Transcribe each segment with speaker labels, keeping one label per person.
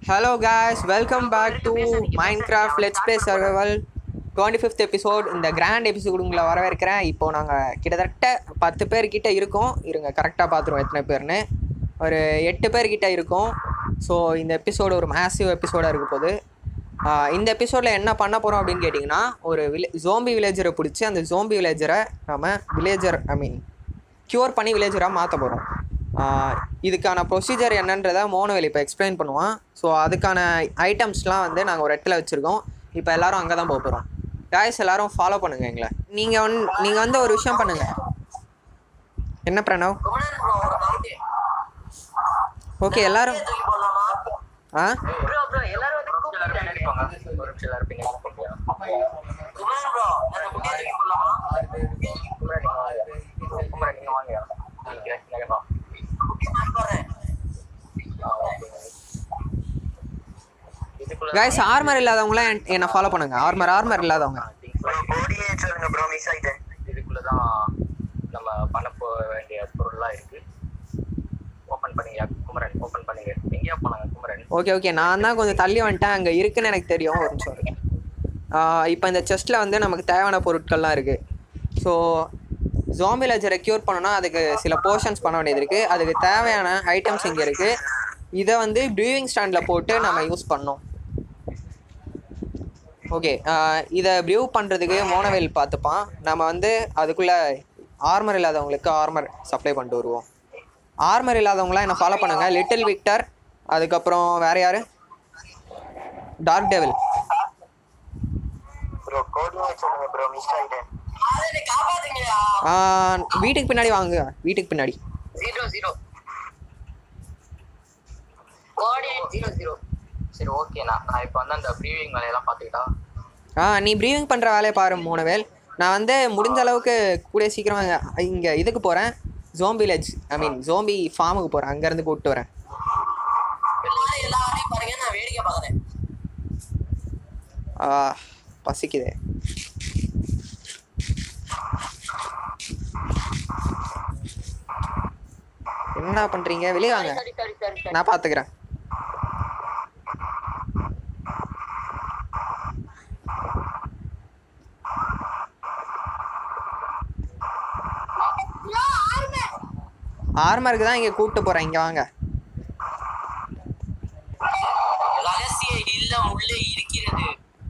Speaker 1: Hello guys welcome back to Minecraft let's play survival twenty fifth episode இந்த grand episode உங்களை வரவேற்கிறேன் இப்போ நாங்கள் கிட்டத்தட்ட பத்து பேர் கிட்ட இருக்கோம் இருங்க கரெக்டாக பார்த்துருவோம் எத்தனை பேர்னு ஒரு எட்டு பேர் கிட்ட இருக்கோம் ஸோ இந்த எபிசோடு ஒரு மேசிவ் எபிசோடாக இருக்க போகுது ஆஹ் இந்த எபிசோடில் என்ன பண்ண போகிறோம் அப்படின்னு கேட்டிங்கன்னா ஒரு விலே ஜோம்பி வில்லேஜரை பிடிச்சி அந்த ஜோம்பி வில்லேஜரை நம்ம வில்லேஜர் ஐ மீன் க்யூர் பண்ணி வில்லேஜராக மாற்ற போகிறோம் இதுக்கான ப்ரொசீஜர் என்னன்றதை மோனவேல் இப்போ எக்ஸ்பிளைன் பண்ணுவான் ஸோ அதுக்கான ஐட்டம்ஸ்லாம் வந்து நாங்கள் ஒரு இடத்துல வச்சுருக்கோம் இப்போ எல்லாரும் அங்கே தான் போக போகிறோம் காய்ஸ் எல்லாரும் ஃபாலோ பண்ணுங்க எங்களை நீங்கள் ஒன் நீங்கள் வந்து ஒரு விஷயம் பண்ணுங்க என்ன பிரணவ்
Speaker 2: குமரன் bro, ஒரு doubt.
Speaker 1: ஓகே எல்லாரும்
Speaker 2: தூக்கி போடலாமா?
Speaker 1: ஆ
Speaker 2: Bro, bro, எல்லாரும் வந்து கூப்பிட்டாங்க. குமரன் bro, அந்த முட்டையை தூக்கி போடலாமா? முட்டை மாட்டி போடுறேன்.
Speaker 1: காய்ஸ் ஆர்மர் இல்லாதவங்களாம் என்- என்னை ஃபாலோ பண்ணுங்க ஆர்மர் ஆர்மர் இல்லாதவங்க
Speaker 3: இதுக்குள்ளதான் நம்ம பண்ண போக வேண்டிய பொருள்லாம் இருக்கு ஓபன் பண்ணுங்க குமரன் ஓபன் பண்ணுங்க எங்கேயா போனாங்க குமரன்
Speaker 1: ஓகே ஓகே நான் தான் கொஞ்சம் தள்ளி வந்துட்டேன் அங்கே இருக்குன்னு எனக்கு தெரியும் ஒரு நிமிஷம் இருக்கு இப்போ இந்த செஸ்ட்டில் வந்து நமக்கு தேவையான பொருட்கள்லாம் இருக்குது ஸோ ஜாம்பி லெஜரை க்யூர் பண்ணணும்னா அதுக்கு சில போர்ஷன்ஸ் பண்ண வேண்டியது இருக்குது அதுக்கு தேவையான ஐட்டம்ஸ் இங்கே இருக்குது இதை வந்து ப்ரீவிங் ஸ்டாண்டில் போட்டு நம்ம யூஸ் பண்ணோம் ஓகே இதை ப்ரியூ பண்ணுறதுக்கு மோனவேல் பார்த்துப்பான் நம்ம வந்து அதுக்குள்ளே ஆர்மர் இல்லாதவங்களுக்கு ஆர்மர் சப்ளை பண்ணிட்டு வருவோம் ஆர்மர் இல்லாதவங்களாம் என்னை ஃபாலோ பண்ணுங்கள் லிட்டில் விக்டர் அதுக்கப்புறம் வேறு யார் டார்க் டெவில்
Speaker 3: ப்ரோ கோஆர்டினேட் சொல்லுங்க ப்ரோ மிஸ் ஆயிட்டேன்
Speaker 2: அதை என்னை காப்பாத்துங்கயா.
Speaker 1: வீட்டுக்கு பின்னாடி வாங்க வீட்டுக்கு பின்னாடி
Speaker 2: Zero, zero. Coordinate zero, zero.
Speaker 3: சரி ஓகே நான் நான் இப்போ வந்து அந்த ப்ரீவிங் வேலையெல்லாம் பார்த்துக்கிட்டா
Speaker 1: ஆ நீ ப்ரீவிங் பண்ணுற வேலையை பாரு மோனவேல் நான் வந்து முடிஞ்ச அளவுக்கு கூட சீக்கிரமாக இங்கே இதுக்கு போகிறேன் ஜோம்பி லெஜ் ஐ மீன் ஜோம்பி ஃபார்முக்கு போகிறேன் அங்கேருந்து கூப்பிட்டு வரேன்
Speaker 2: எல்லாரும் எல்லா வேலையும் பாருங்க நான் வேடிக்கை பார்க்கறேன்
Speaker 1: ஆ, பசிக்குதே என்ன பண்ணுறீங்க வெளியே வாங்க
Speaker 2: சரி சரி சரி சரி
Speaker 1: நான் பார்த்துக்கிறேன் ஆர்மருக்கு தான் இங்கே கூப்பிட்டு போகிறேன் இங்கே வாங்க
Speaker 2: ரகசிய இல்லம் உள்ளே இருக்கிறது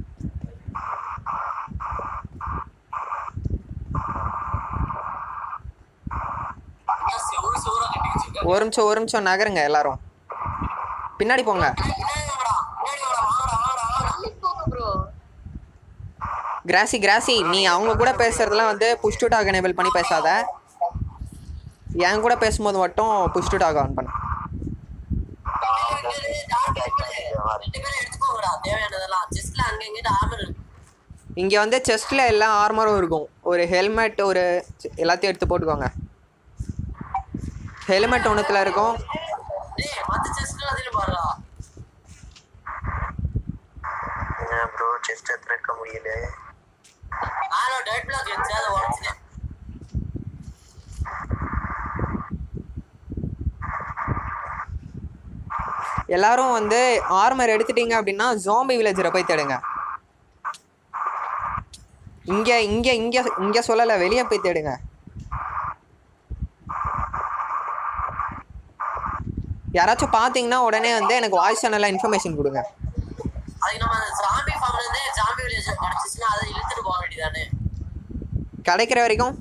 Speaker 2: என்ன செவுரு செவுரா கட்டி வச்சிருக்காங்க.
Speaker 1: ஒரு நிமிஷம் ஒரு நிமிஷம் நகருங்க எல்லாரும் பின்னாடி போங்க
Speaker 2: பின்னாடி வாங்கடா, பின்னாடி வாங்கடா, வாங்கடா, வாங்கடா, வாங்கடா.
Speaker 1: கிராசி கிராசி நீ அவங்க கூட பேசுறதெல்லாம் வந்து புஷ் டு டாக் எனேபிள் பண்ணி பேசாத என் கூட பேசும்போது மட்டும் புஷ் டு டாக் ஆன் பண்ணு
Speaker 2: ரெண்டு பேரும் ரெண்டு பேரும் எடுத்துக்கோங்கடா, தேவையானதெல்லாம் செஸ்ட்ல அங்க இங்கிட்டு ஆர்மர் இருக்கு
Speaker 1: இங்கே வந்து செஸ்ட்டில் எல்லா ஆர்மரும் இருக்கும் ஒரு ஹெல்மெட் ஒரு எல்லாத்தையும் எடுத்து போட்டுக்கோங்க ஹெல்மெட் ஒன்றுத்தில் இருக்கும்
Speaker 2: டேய் மத்த செஸ்ட்ல அதுல பாருடா
Speaker 3: ப்ரோ செஸ்ட்டை திறக்க முடியல
Speaker 2: நானும் டெட் பிளாக் வச்சு அதை உடச்சிட்டேன்
Speaker 1: எல்லாரும் வந்து ஆர்மர் எடுத்துட்டீங்க அப்படின்னா ஜோம்பி வில்லேஜரை போய் தேடுங்க இங்கே இங்கே இங்கே இங்கே சொல்லலை வெளியே போய் தேடுங்க யாராச்சும் பார்த்தீங்கன்னா உடனே வந்து எனக்கு வாய்ஸ் சேனலில் இன்ஃபர்மேஷன் கொடுங்க
Speaker 2: அதுக்கு நம்ம அந்த ஜாம்பி ஃபார்ம்ல இருந்து ஜாம்பி வில்லேஜ் கிடைச்சிச்சுன்னா அதை இழுத்துட்டு போக வேண்டியதானே
Speaker 1: கிடைக்கிற வரைக்கும்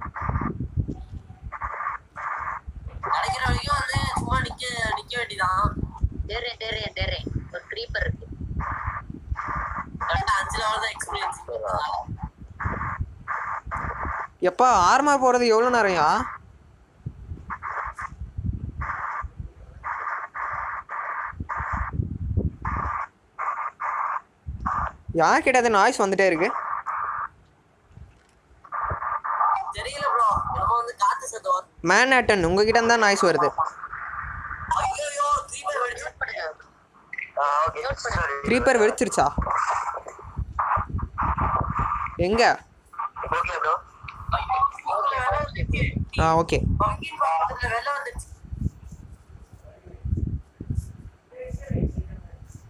Speaker 2: கிடைக்கிற வரைக்கும் வந்து சும்மா நிக்க நிக்க வேண்டியதான்
Speaker 4: டேரே டேரே டேரே ஒரு creeper இருக்கு
Speaker 2: கரெக்டா அஞ்சு லெவல் தான் எக்ஸ்பீரியன்ஸ்
Speaker 1: எப்போ ஆர்மர் போகிறது எவ்வளோ நேரம்யா யார்கிட்ட அது நாய்ஸ் வந்துட்டே இருக்கு
Speaker 2: தெரியல ப்ரோ நம்ம வந்து காத்து சத்தம் வரும்
Speaker 1: மேன் ஆட்டன் உங்ககிட்ட தான் நாய்ஸ் வருது
Speaker 2: ஐயோ க்ரீப்பர் வெடிச்சு
Speaker 4: பண்ணுங்க
Speaker 3: ஓகே சரி
Speaker 1: க்ரீப்பர் வெடிச்சிருச்சா எங்க
Speaker 3: ஓகே ப்ரோ
Speaker 1: ஆ ஓகே
Speaker 2: பம்கின் பக்கத்துல வெள்ளம் வந்துச்சு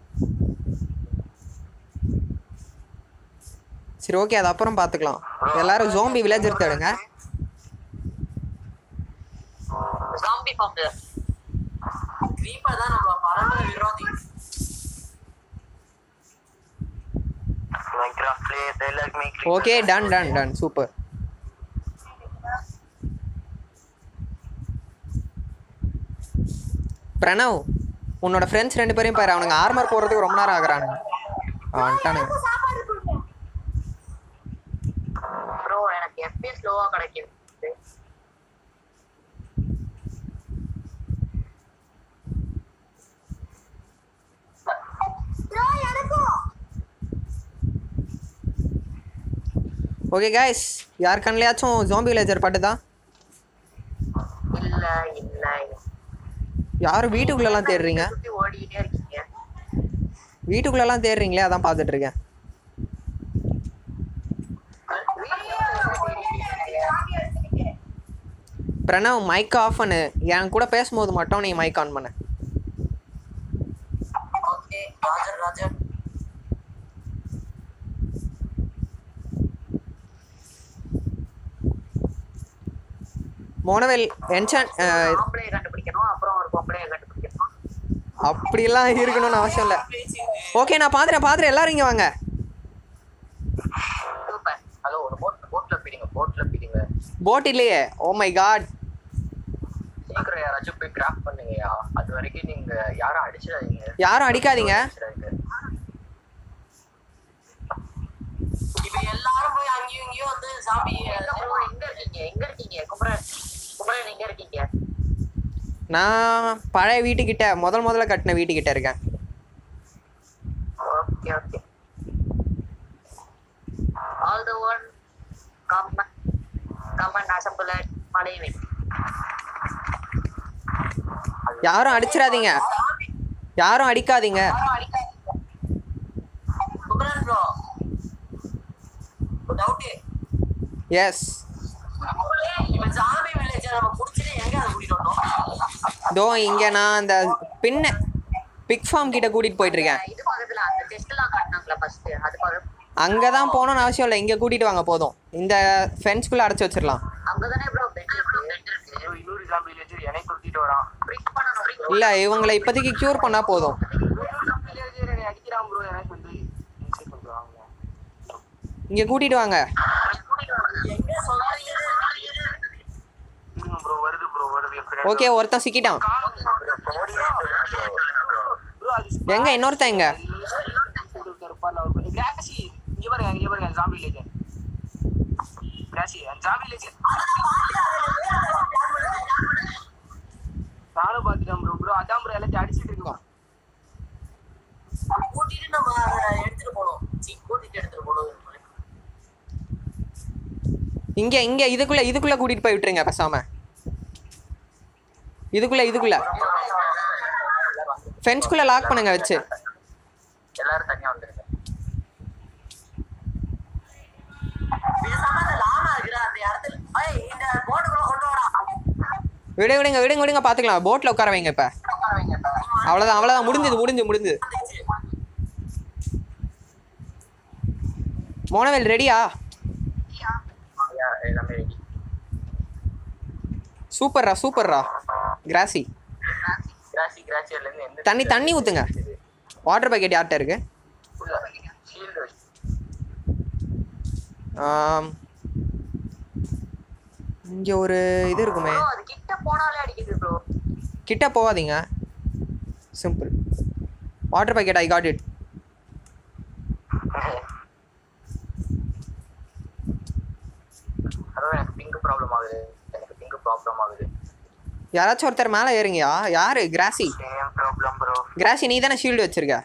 Speaker 1: சரி ஓகே அது அப்புறம் பார்த்துக்கலாம் எல்லாரும் ஜோம்பி வில்லேஜ் எடுத்துடுங்க
Speaker 4: ஜாம்பி ஃபார்ம்ல
Speaker 2: கிரீப்பர் தான் நம்ம பரம்பரை விரோதி
Speaker 3: Minecraft play, they like me.
Speaker 1: Okay done done done super Pranav உன்னோட ஃப்ரெண்ட்ஸ் ரெண்டு பேரையும் பாரு அவனுங்க ஆர்மர் போடுறதுக்கு ரொம்ப நேரம் ஆகுறானுங்க அவன் வந்துட்டானுங்க
Speaker 4: ப்ரோ எனக்கு எஃபிஎஸ் லோவா கிடைக்குது
Speaker 1: ஓகே கைஸ் யார் கண்ணிலையாச்சும் ஜோம்பி வில்லேஜர் பட்டுதா
Speaker 4: இல்ல இல்ல
Speaker 1: யாரும் வீட்டுக்குள்ளெல்லாம் தேடுறீங்க
Speaker 4: சுத்தி ஓடிக்கிட்டே இருக்கீங்க
Speaker 1: வீட்டுக்குள்ளெல்லாம் தேடுறீங்களே அதான் பார்த்துட்டு இருக்கேன் பிரணவ் மைக் ஆஃப் பண்ணு என் கூட பேசும்போது மட்டும் நீ மைக் ஆன் பண்ணு
Speaker 2: ஓகே ராஜர் ராஜர்
Speaker 1: மோனவேல் என்சான்
Speaker 4: ஆம்பளைய கண்டுபிடிக்கணும் அப்புறம் ஒரு பொம்பளைய கண்டுபிடிக்கணும்
Speaker 1: அப்படிலாம் இருக்கணும்னு அவசியம் இல்லை ஓகே நான் பார்த்துறேன் பார்த்துறேன் எல்லாரும் இங்கே வாங்க
Speaker 4: சூப்பர்
Speaker 3: ஹலோ ஒரு போட் போட்ல போயிடுங்க போட்ல போயிடுங்க
Speaker 1: போட் இல்லையே ஓ மை காட்
Speaker 3: சீக்கிரம் யாராச்சும் போய் கிராஃப்ட் பண்ணுங்கயா அது வரைக்கும் நீங்க யாரும் அடிச்சிடாதீங்க
Speaker 1: யாரும் அடிக்காதீங்க
Speaker 3: அடிச்சிடாதீங்க
Speaker 2: இப்ப எல்லாரும் போய் அங்கேயும் இங்கேயும் வந்து சாமி
Speaker 4: bro, எங்க இருக்கீங்க எங்க இருக்கீங்க குமரன் குமரன் எங்க இருக்கீங்க
Speaker 1: நான் பழைய வீட்டுக்கிட்ட முதல் முதல்ல கட்டின வீட்டுக்கிட்ட இருக்கேன்
Speaker 4: okay okay all the one come on come on assemble மலையவை
Speaker 1: யாரும் அடிச்சிடாதீங்க யாரும் அடிக்காதீங்க
Speaker 2: குமரன் ப்ரோ டவுட்
Speaker 1: எஸ்
Speaker 2: இப்ப சாமி வில்லேஜ் நம்ம புடிச்சிட்டு எங்க அதை கூட்டிட்டு வந்தோம்
Speaker 1: தோ இங்கே நான் அந்த பின்ன பிக் ஃபார்ம் கிட்ட கூட்டிகிட்டு போயிட்டு இருக்கேன்
Speaker 4: இது பக்கத்துல அந்த டெஸ்ட் எல்லாம் காட்டினாங்களா ஃபர்ஸ்ட் அது பக்கம்
Speaker 1: அங்கே தான் போகணும்னு அவசியம் இல்லை இங்கே கூட்டிகிட்டு வாங்க போதும் இந்த ஃபென்ஸ்குள்ளே அடைச்சி வச்சிடலாம்
Speaker 4: அங்கதானே ப்ரோ பெட் இருக்கு பெட் இருக்கு
Speaker 3: ஐயோ, இன்னொரு ஜாம்பி வில்லேஜர் என்னை துரத்திட்டு வரான்
Speaker 4: பிரிக் பண்ணணும் bro.
Speaker 1: இல்லை இவங்களை இப்போதைக்கு க்யூர் பண்ணால் போதும்
Speaker 3: இன்னொரு ஜாம்பி வில்லேஜர் என்னை அடிக்கிறான் ப்ரோ எனக்கு வந்து இன்சைட் பண்ணுவாங்க
Speaker 1: இங்கே கூட்டிகிட்டு வாங்க
Speaker 2: எங்க சொல்லாதீங்க
Speaker 3: ப்ரோ வருது ப்ரோ வருது எப்படி
Speaker 1: ஓகே ஒருத்தன் சிக்கிட்டான்
Speaker 3: ப்ரோ அது
Speaker 1: எங்க இன்னொருத்தன் எங்க
Speaker 3: கிராசி இங்க பாருங்க இங்க பாருங்க ஜாம்பி வில்லேஜர் கிராசி ஜாம்பி வில்லேஜர் நானும் பார்த்துட்டேன் ப்ரோ ப்ரோ அதான் ப்ரோ எல்லாத்தையும் அடிச்சிட்டு இருக்கோம்
Speaker 2: கூட்டிட்டு நம்ம அதை எடுத்துட்டு போனோம் சீ கூட்டிட்டு எடுத்துட்டு போனோம்
Speaker 1: இங்கே இங்கே இதுக்குள்ளே இதுக்குள்ளே கூட்டிகிட்டு போய் விட்டுருங்க பேசாம இதுக்குள்ளே இதுக்குள்ளே ஃபென்ஸ்குள்ளே லாக் பண்ணுங்க வச்சு
Speaker 3: எல்லாரும் தனியா வந்துருங்க
Speaker 2: பேசாம அந்த லாமா இருக்கிற அந்த இடத்துல ஏய் இந்த போட்டுக்குள்ள கொண்டு வாடா
Speaker 1: விடு விடுங்க விடுங்க விடுங்க பார்த்துக்கலாம் போட்டில் உட்கார வைங்க இப்போ அவ்வளோதான் அவ்வளோதான் முடிஞ்சது முடிஞ்சு முடிஞ்சது மோனவேல் ரெடியா
Speaker 3: ஐயா, எல்லாமே ready.
Speaker 1: சூப்பர்ரா சூப்பர்ரா கிராசி
Speaker 3: கிராசி கிராசியர்ல இருந்து எந்த
Speaker 1: தண்ணி தண்ணி ஊற்றுங்க வாட்டர் பாக்கெட் யார்கிட்ட இருக்கு
Speaker 3: ஷீல்டு
Speaker 1: இங்கே ஒரு இது இருக்குமே
Speaker 4: bro அது கிட்ட போனாலே அடிக்குது ப்ரோ
Speaker 1: கிட்ட போகாதீங்க simple water bucket I got it
Speaker 3: அதான் எனக்கு பிங்க் ப்ராப்ளம் ஆகுது எனக்கு பிங்க் ப்ராப்ளம் ஆகுது
Speaker 1: யாராச்சும் ஒருத்தர் மேலே ஏறுங்கயா யாரு கிராசி
Speaker 3: சேம் ப்ராப்ளம் ப்ரோ
Speaker 1: கிராசி நீ தானே ஷீல்டு வச்சிருக்க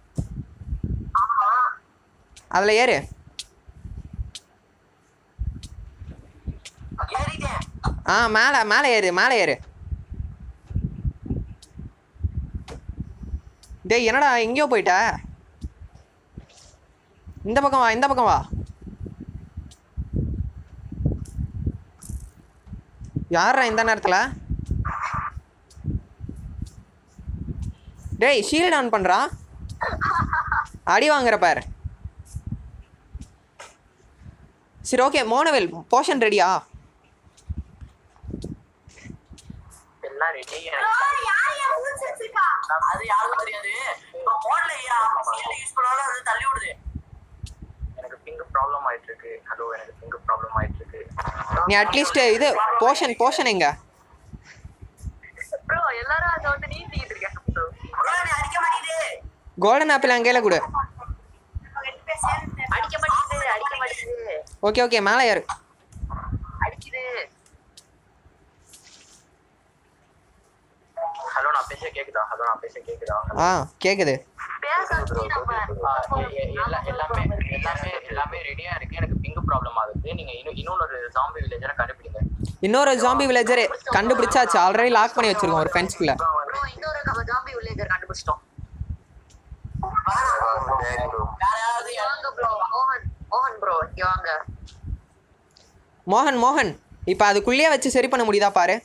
Speaker 1: அதில் ஏறு
Speaker 2: ஏறிட்டேன்
Speaker 1: ஆ மேலே மேலே ஏறு மேலே ஏறு டேய் என்னடா எங்கேயோ போயிட்ட இந்த பக்கம் வா இந்த பக்கம் வா யாரா இந்த நேரத்தில் டேய் ஷீல்ட் ஆன் பண்ணுறா அடி வாங்குற பாரு சரி ஓகே மோனவேல் போர்ஷன் ரெடியா
Speaker 3: எல்லாம் ரெடி
Speaker 2: அது யாருக்கும் தெரியாது இப்ப போன்ல யூஸ் பண்ணாலும் அது தள்ளி விடுது
Speaker 3: எனக்கு பிங்க் ப்ராப்ளம் ஆயிட்டு இருக்கு ஹலோ எனக்கு பிங்க் ப்ராப்ளம் ஆயிட்டு இருக்கு
Speaker 1: நீ அட்லீஸ்ட் இது போர்ஷன் போர்ஷன் எங்க
Speaker 4: ப்ரோ எல்லாரும் அங்க வந்து நீந்திக்கிட்டு இருக்காங்க ப்ரோ
Speaker 2: bro, நீ அடிக்க மாட்டேங்குது
Speaker 1: கோல்டன் ஆப்பிள் அங்கேயில கொடு
Speaker 4: அடிக்க மாட்டேங்குது அடிக்க மாட்டேங்குது
Speaker 1: ஓகே ஓகே மேலே ஏறு
Speaker 4: அடிக்குது
Speaker 3: ஹலோ நான் பேச கேக்குதா ஹலோ நான் பேச கேக்குதா
Speaker 1: ஆ கேட்குது
Speaker 4: பேசாச்சு நம்ம
Speaker 3: ஆ, எ- எ- எல்லா- எல்லாமே எல்லாமே எல்லாமே ரெடியா இருக்கு எனக்கு பிங்க் ப்ராப்ளம் ஆகுது நீங்க இன்னும் இன்னொரு ஜாம்பி வில்லேஜரை கண்டுபிடிங்க
Speaker 1: இன்னொரு ஜாம்பி வில்லேஜர் கண்டுபிடிச்சாச்சு ஆல்ரெடி லாக் பண்ணி வச்சிருக்கோம் ஒரு ஃபென்ஸ்குள்ள
Speaker 4: ப்ரோ இன்னொரு ஜாம்பி வில்லேஜர் கண்டுபிடிச்சிட்டோம்
Speaker 2: வேற யாராவது
Speaker 4: இங்க வாங்க ப்ரோ மோகன் மோகன் ப்ரோ இங்க வாங்க
Speaker 1: மோகன் மோகன் இப்போ அதுக்குள்ளேயே வச்சு சரி பண்ண முடியுதா பாரு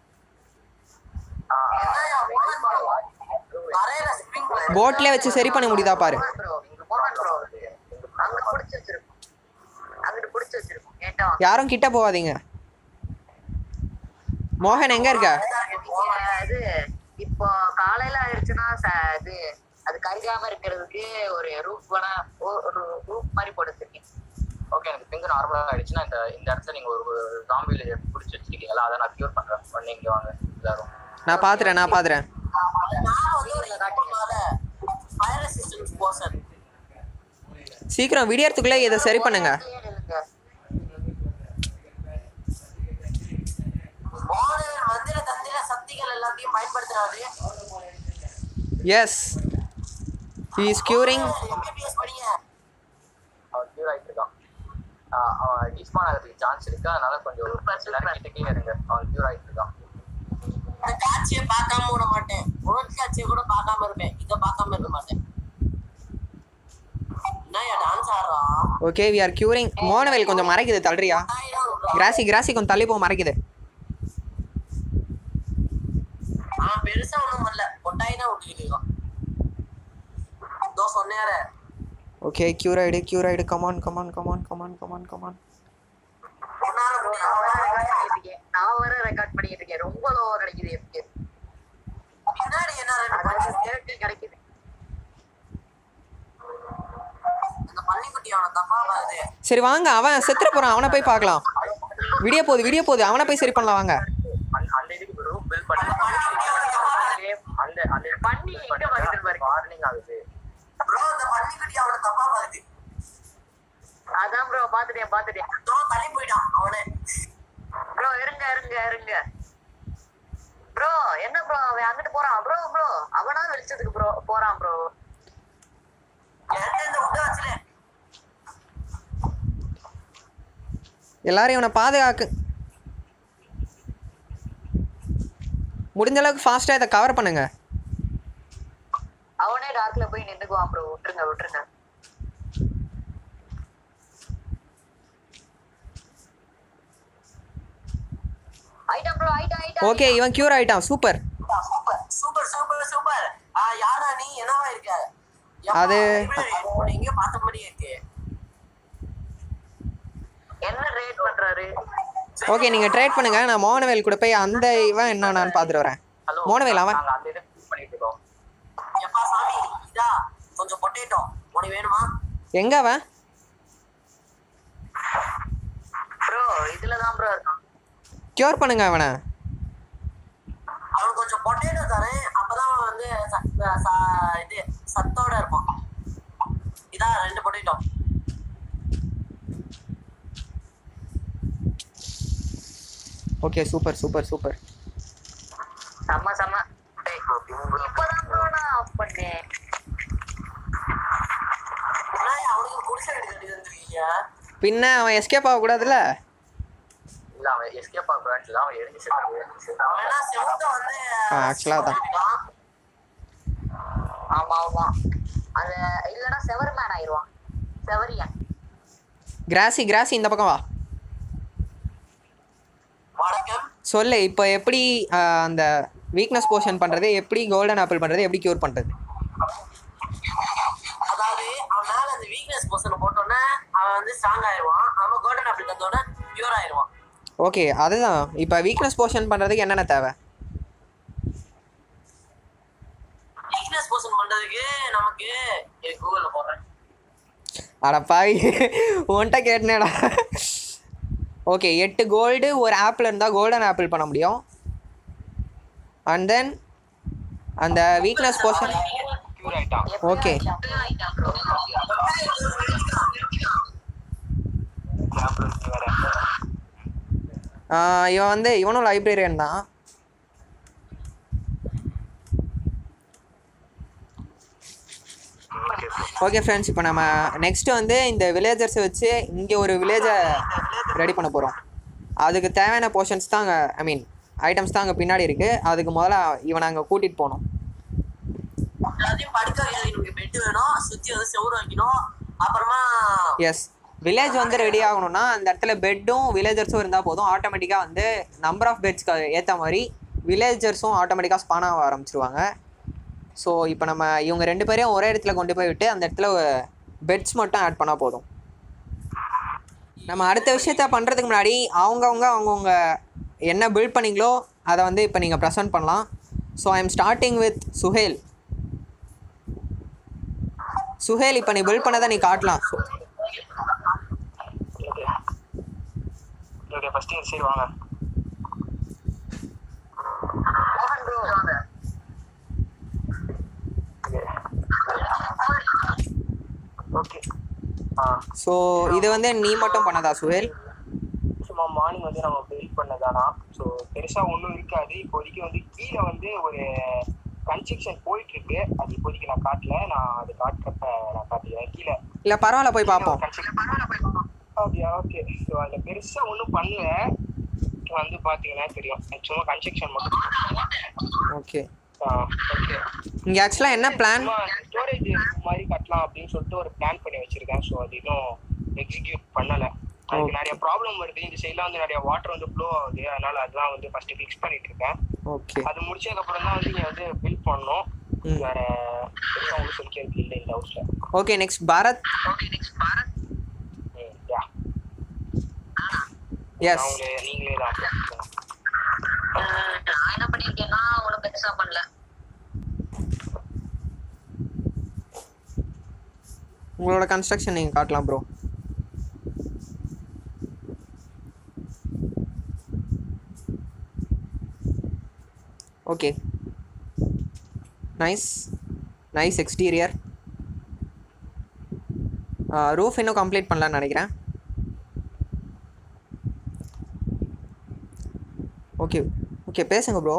Speaker 2: என்னய்யா, மோகன் bro? தரையில spring bro.
Speaker 1: போட்லேயே வச்சு சரி பண்ண முடியுதா பாரு
Speaker 4: மோகன் ப்ரோ மோகன் ப்ரோ அங்க புடிச்சு வச்சிருக்கோம் அங்கிட்டு புடிச்சு வச்சிருக்கோம் கேட்டா வாங்க.
Speaker 1: யாரும் கிட்ட போகாதீங்க மோகன் எங்க இருக்க
Speaker 4: நீங்க இது இப்போ காலையில ஆயிடுச்சுன்னா ச- இது அது கருகாம இருக்கிறதுக்கு ஒரு ரூப் வேணா ஒ- ஒரு ரூப் மாதிரி போட்டு வச்சிருக்கேன்
Speaker 3: ஓகே எனக்கு பிங்க் நார்மலா ஆயிடுச்சுன்னா இந்த இந்த இடத்துல நீங்க ஒரு ஜாம்பி வில்லேஜர் பிடிச்சி வச்சிருக்கீங்களா அதை நான் கியூர் பண்றேன் பண்ணி இங்க வாங்க எல்லாரும்
Speaker 1: நான் பார்த்துறேன் நான் பார்த்துறேன்
Speaker 2: நான் வந்து ஒரு கட்டுமாத fire resistance person.
Speaker 1: சீக்கிரம் விடியறதுக்குள்ளே இதை சரி பண்ணுங்க
Speaker 4: ஏன் இல்லைங்க
Speaker 2: மோகன் மந்திர தந்திர சக்திகள் எல்லாத்தையும் பயன்படுத்துறாரு
Speaker 1: எஸ் இஸ் கியூரிங்
Speaker 2: எம்பிபிஎஸ் படிங்க
Speaker 3: அவன் கியூர் ஆயிட்டு இருக்கான் ஆஹ் அவன் டிஸ்மான் ஆகிறதுக்கு சான்ஸ் இருக்கு அதனால கொஞ்சம் எல்லாரும் கிட்டக்கே இருங்க அவன் கியூர் ஆயிட்டு இருக்கான்
Speaker 2: இந்த காட்சியை பார்க்காம விட மாட்டேன் உணர்ச்சி காட்சியை கூட பார்க்காம இருப்பேன் இதை பார்க்காம இருக்க மாட்டேன் என்னய்யா டான்ஸ் ஆடுறான்
Speaker 1: okay we are curing Monavel கொஞ்சம் மறைக்குது தள்ளுறியா கிராசி கிராசி கொஞ்சம் தள்ளி போ மறைக்குது
Speaker 2: அவன் பெருசா ஒண்ணும் பண்ணல கொட்டாய் தான் விட்டுக்கிட்டு இருக்கான் இதோ சொன்னேரே
Speaker 1: ஓகே கியூர் ஆயிடு கியூர் ஆயிடு come on come on come on come on come on come on
Speaker 2: உன்னால முடியும்
Speaker 4: நான் வர ரெக்கார்ட் பண்ணிட்டு இருக்கேன் ரொம்ப லோவா கிடைக்குது எனக்கு
Speaker 2: பின்னாடி என்ன ரெண்டு
Speaker 4: அதாவது
Speaker 2: பன்னி-
Speaker 4: தேர்ட்டி கிடைக்குது
Speaker 2: அந்த பன்னிக்குட்டி அவனை தப்பா பாருது
Speaker 1: சரி வாங்க அவன் செத்துற போறான் அவனை போய் பார்க்கலாம் விடிய போகுது விடிய போகுது அவனை போய் சரி பண்ணலாம் வாங்க
Speaker 3: அந்த அந்த இதுக்கு ரூம் பில்ட் பண்ணி அந்த அந்த
Speaker 4: பண்ணி எங்க வருது பாருங்க.
Speaker 3: வார்னிங் ஆகுது
Speaker 2: ப்ரோ அந்த பன்னிக்குட்டி அவனை தப்பா பாருது
Speaker 4: அதான் ப்ரோ பாத்துட்டேன் பாத்துட்டேன்
Speaker 2: ப்ரோ தள்ளி போயிட்டான் அவனே
Speaker 4: ப்ரோ இருங்க இருங்க இருங்க ப்ரோ என்ன ப்ரோ அவன் அங்கிட்டு போறான் ப்ரோ ப்ரோ அவனா வெளிச்சத்துக்கு ப்ரோ போறான் ப்ரோ
Speaker 2: என்கிட்ட இந்த விட்டு வச்சுல
Speaker 1: எல்லாரும் இவனை பாதுகாக்கு முடிஞ்ச அளவுக்கு ஃபாஸ்ட்டாக இதை கவர் பண்ணுங்க
Speaker 4: அவனே டார்க்ல போய் நின்னுக்குவான் ப்ரோ விட்டுருங்க விட்டுருங்க item bro item item
Speaker 1: okay இவன் கியூர் ஆயிட்டான் super
Speaker 2: super super super super ஆ யாரா நீ என்னவா இருக்க எப்பா,
Speaker 1: அது-
Speaker 2: library, உன்னை எங்கேயோ பார்த்த மாதிரியே இருக்கு
Speaker 4: என்ன ரேட் பண்றாரு
Speaker 1: ஓகே நீங்கள் ட்ரேட் பண்ணுங்க நான் மோனவேல் கூட போய் அந்த இவன் என்னன்னு பார்த்துட்டு வரேன்
Speaker 3: ஹலோ
Speaker 1: மோனவேல் அவன்
Speaker 3: நாங்க அந்த இதை click பண்ணிட்டு இருக்கோம்
Speaker 2: எப்பா சாமி இதா கொஞ்சம் பொட்டேட்டோ உனக்கு வேணுமா
Speaker 1: எங்க அவன்
Speaker 4: ப்ரோ இதுல தான் ப்ரோ இருக்கான்
Speaker 1: கியூர் பண்ணுங்க அவனை
Speaker 2: அவனுக்கு கொஞ்சம் பொட்டேட்டோ தரேன் அப்பதான் அவன் வந்து ச- ச- இது சத்தோட இருப்பான் இதா ரெண்டு potato
Speaker 1: okay super super super
Speaker 4: செம்ம செம்ம டேய், இப்பதான் ப்ரோ நான் ஆஃப் பண்ணேன்
Speaker 2: முன்னாடி அவனுக்கு குடிசை வீடு கட்டி வந்துருக்கீங்க
Speaker 1: பின்ன அவன் எஸ்கேப் ஆகக்கூடாதுல்ல
Speaker 3: இல்ல அவன் எஸ்கேப் ஆகுறான்ல அவன் எழுதி செத்து
Speaker 2: அவன் என்ன செவத்த வந்து
Speaker 1: ஆ, actually அதான்.
Speaker 2: பண்ணிட்டான்.
Speaker 4: ஆமா ஆமா அது இல்லனா செவர் மேன் ஆயிருவான் செவரியன்
Speaker 1: கிராசி கிராசி இந்த பக்கம் வா
Speaker 2: வணக்கம்
Speaker 1: சொல்லு இப்போ எப்படி ஆஹ், அந்த வீக்னஸ் போர்ஷன் பண்ணுறது எப்படி கோல்டன் ஆப்பிள் பண்ணுறது எப்படி க்யூர் பண்ணுறது
Speaker 2: அதாவது அவன் மேல அந்த வீக்னஸ் வீக்னஸ் பொசிஷன் போட்டோன்னே அவன் வந்து ஸ்ட்ராங் ஆயிடுவான் நம்ம கோல்டன் ஆப்பிள் தந்தோடனே பியூர் ஆயிடுவான்
Speaker 1: ஓகே அதுதான் இப்போ வீக்னஸ் போர்ஷன் பண்ணுறதுக்கு என்னென்ன தேவை
Speaker 2: வீக்னஸ் பொசிஷன் பண்றதுக்கு நமக்கு கூகுள்ல போடுறேன்
Speaker 1: அட பாவி உன்கிட்ட கேட்டனேடா ஓகே எட்டு கோல்டு ஒரு ஆப்பிள் இருந்தால் கோல்டன் ஆப்பிள் பண்ண முடியும் அண்ட் தென் அந்த வீக்னஸ் போர்ஷன்
Speaker 3: கியூர் ஆயிட்டான்
Speaker 1: ஓகே
Speaker 3: ஞாபகம் இருக்கு வேற
Speaker 1: இவன் வந்து இவனும் லைப்ரரியன் தான்
Speaker 3: ஓகே
Speaker 1: ஓகே ஃப்ரெண்ட்ஸ் இப்போ நம்ம நெக்ஸ்ட் வந்து இந்த வில்லேஜர்ஸை வச்சு இங்கே ஒரு வில்லேஜை ரெடி பண்ண போகிறோம் அதுக்கு தேவையான போர்ஷன்ஸ் தான் அங்கே ஐ மீன் ஐட்டம்ஸ் தான் அங்கே பின்னாடி இருக்குது அதுக்கு முதல்ல இவனை அங்கே கூட்டிகிட்டு போகணும்
Speaker 2: எல்லாத்தையும் படுக்க வைக்கிறது எனக்கு பெட் வேணும் சுத்தி வந்து செவுரு வைக்கணும் அப்புறமா
Speaker 1: எஸ் வில்லேஜ் வந்து ரெடி ஆகணும்னா அந்த இடத்துல பெட்டும் வில்லேஜர்ஸும் இருந்தால் போதும் ஆட்டோமேட்டிக்காக வந்து நம்பர் ஆஃப் பெட்ஸ்க்கு ஏற்ற மாதிரி வில்லேஜர்ஸும் ஆட்டோமேட்டிக்காக ஸ்பான் ஆக ஆரம்பிச்சிருவாங்க ஸோ இப்போ நம்ம இவங்க ரெண்டு பேரையும் ஒரே இடத்துல கொண்டு போய் விட்டு அந்த இடத்துல பெட்ஸ் மட்டும் ஆட் பண்ணால் போதும் நம்ம அடுத்த விஷயத்த பண்ணுறதுக்கு முன்னாடி அவங்கவுங்க அவங்கவுங்க என்ன பில்ட் பண்ணீங்களோ அதை வந்து இப்போ நீங்கள் ப்ரெசென்ட் பண்ணலாம் so I am starting with Suhail Suhail இப்போ நீ பில்ட் பண்ணதை நீ காட்டலாம் So,
Speaker 3: ஓகே ஓகே ஃபர்ஸ்ட் இந்த சைடு வாங்க
Speaker 4: மோகன் ப்ரோ வாங்க
Speaker 3: ஓகே ஆ
Speaker 1: ஸோ இது வந்து நீ மட்டும் பண்ணதா சுஹேல்
Speaker 3: சும்மா மார்னிங் வந்து நம்ம பில்ட் பண்ணதானா ஸோ பெருசா ஒன்றும் இருக்காது இப்போதைக்கு வந்து கீழே வந்து ஒரு கன்ஸ்ட்ரக்ஷன் போயிட்டு இருக்கு அது இப்போதைக்கு நான் காட்டல நான் அது காட்டுறப்ப நான் காட்டுறேன் கீழே
Speaker 1: இல்லை பரவாயில்ல போய் பார்ப்போம்
Speaker 3: அப்படியா ஓகே ஸோ அதில் பெருசா ஒன்றும் பண்ணல வந்து பார்த்தீங்கன்னா தெரியும் சும்மா கன்ஸ்ட்ரக்ஷன் மட்டும்
Speaker 1: ஓகே
Speaker 3: ஓகே
Speaker 1: இங்கே ஆக்சுவலாக என்ன பிளான்
Speaker 3: சும்மா ஸ்டோரேஜ் மாதிரி கட்டலாம் அப்படின்னு சொல்லிட்டு ஒரு பிளான் பண்ணி வச்சிருக்கேன் ஸோ அது இன்னும் எக்ஸிக்யூட் பண்ணல அதுக்கு நிறைய ப்ராப்ளம் வருது இந்த சைட்ல வந்து நிறைய வாட்டர் வந்து ஃப்ளோ ஆகுது அதனால அதெல்லாம் வந்து ஃபர்ஸ்ட் ஃபிக்ஸ் பண்ணிட்டு இருக்கேன்
Speaker 1: ஓகே
Speaker 3: அது முடிச்சதுக்கு அப்புறம் தான் வந்து நீங்க வந்து பில்ட் பண்ணணும்
Speaker 1: ம்.
Speaker 3: வேற பெருசா உங்களுக்கு சொல்லிக்கிறது இல்லை இந்த ஹவுஸ்ல
Speaker 1: okay next Bharath
Speaker 4: okay next Bharath
Speaker 3: yeah
Speaker 1: yes
Speaker 3: அவங்களே நீங்களே தான்
Speaker 4: நான் என்ன பண்ணிருக்கேன்னா ஒன்றும் பெருசா பண்ணல
Speaker 1: உங்களோட கன்ஸ்ட்ரக்ஷன் நீங்கள் காட்டலாம் bro okay nice nice exterior roof இன்னும் கம்ப்ளீட் பண்ணலான்னு நினைக்கிறேன் ஓகே ஓகே பேசுங்க ப்ரோ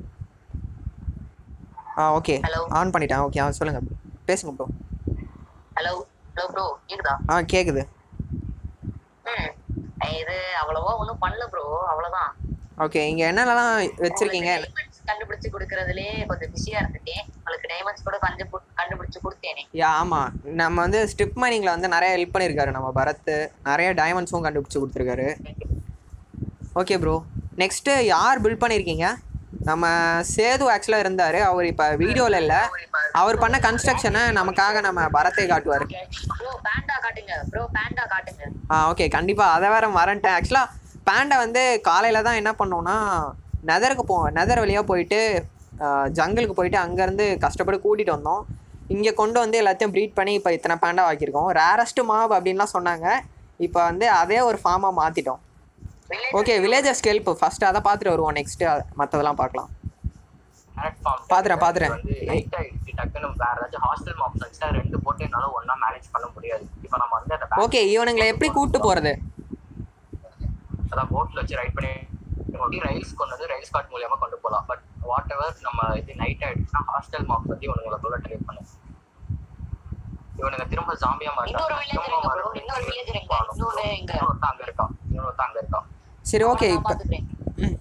Speaker 1: ஆ ஓகே
Speaker 4: Hello.
Speaker 1: ஆன் பண்ணிட்டேன் ஓகே ஆ சொல்லுங்கள் பேசுங்க ப்ரோ
Speaker 4: ஹலோ ஹலோ ப்ரோ கேக்குதா
Speaker 1: ஆ கேட்குது
Speaker 4: ம் இது அவ்வளவா ஒன்றும் பண்ணல ப்ரோ அவ்வளவுதான்
Speaker 1: ஓகே இங்கே என்னென்னலாம் வச்சுருக்கீங்க
Speaker 4: டைமண்ட்ஸ் கண்டுபிடிச்சு கொடுக்கறதுலயே கொஞ்சம் பிஸியா இருந்துட்டேன் உங்களுக்கு டைமண்ட்ஸ் கூட கண்டு கண்டுபிடிச்சு கொடுத்தேனே
Speaker 1: யா ஆமாம் நம்ம வந்து ஸ்ட்ரிப் மைனிங்கில் வந்து நிறைய ஹெல்ப் பண்ணியிருக்காரு நம்ம பரத் நிறைய டைமண்ட்ஸும் கண்டுபிடிச்சி கொடுத்துருக்காரு ஓகே ப்ரோ நெக்ஸ்ட்டு யார் பில்ட் பண்ணியிருக்கீங்க நம்ம சேது ஆக்சுவலாக இருந்தார் அவர் இப்போ வீடியோவில் இல்லை அவர் பண்ண கன்ஸ்ட்ரக்ஷனை நமக்காக நம்ம பரத்தை காட்டுவார்
Speaker 4: ப்ரோ பேண்டா காட்டுங்க ப்ரோ பேண்டா காட்டுங்க
Speaker 1: ஆ ஓகே கண்டிப்பாக அதை வேற மறந்துட்டேன் ஆக்சுவலாக பேண்டை வந்து காலையில் தான் என்ன பண்ணோம்னா நெதருக்கு போ நெதர் வழியாக போயிட்டு ஜங்கிளுக்கு போயிட்டு அங்கேருந்து கஷ்டப்பட்டு கூட்டிகிட்டு வந்தோம் இங்கே கொண்டு வந்து எல்லாத்தையும் ப்ரீட் பண்ணி இப்போ இத்தனை பேண்டா ஆக்கியிருக்கோம் ரேரஸ்ட் மாப் அப்படின்லாம் சொன்னாங்க இப்போ வந்து அதே ஒரு ஃபார்மாக மாற்றிட்டோம் ஓகே வில்லேஜஸ் ஹெல்ப் ஃபஸ்ட்டு அதை பார்த்துட்டு வருவோம் நெக்ஸ்ட்டு மற்றதெல்லாம் பார்க்கலாம்
Speaker 3: பிளாட்ஃபார்ம்
Speaker 1: பாத்துறேன், பாத்துறேன்.
Speaker 3: வந்து லைட் ஆயிடுச்சு டக்குன்னு வேற ஏதாச்சும் ஹாஸ்டல் மாப்ஸ் வச்சா ரெண்டு போட்டு என்னால ஒண்ணா மேனேஜ் பண்ண முடியாது இப்போ நம்ம வந்து அந்த
Speaker 1: ஓகே இவனுங்களை எப்படி கூப்பிட்டு போகிறது
Speaker 3: அதான் போட்ல வச்சு ரைட் பண்ணி ரயில்ஸ் கொண்டு வந்து ரயில் ஸ்காட் மூலியமா கொண்டு போகலாம் பட் வாட் எவர் நம்ம இது நைட் ஆயிடுச்சுன்னா ஹாஸ்டல் மாப் பத்தி இவனுங்களுக்குள்ள ட்ரை பண்ணு இவனுங்க திரும்ப ஜாம்பியா
Speaker 4: இன்னொரு village
Speaker 3: திரும்ப
Speaker 4: இருக்கு bro.
Speaker 3: மறுபடியும்
Speaker 4: இன்னொரு village இருக்கு. இன்னொரு இங்க.
Speaker 3: இன்னொருத்தன் அங்க இருக்கான் இன்னொருத்தன் அங்க இருக்கான்
Speaker 1: சரி ஓகே
Speaker 4: நான்
Speaker 1: இப்போ
Speaker 4: பாத்துக்கிறேன்
Speaker 1: ம்.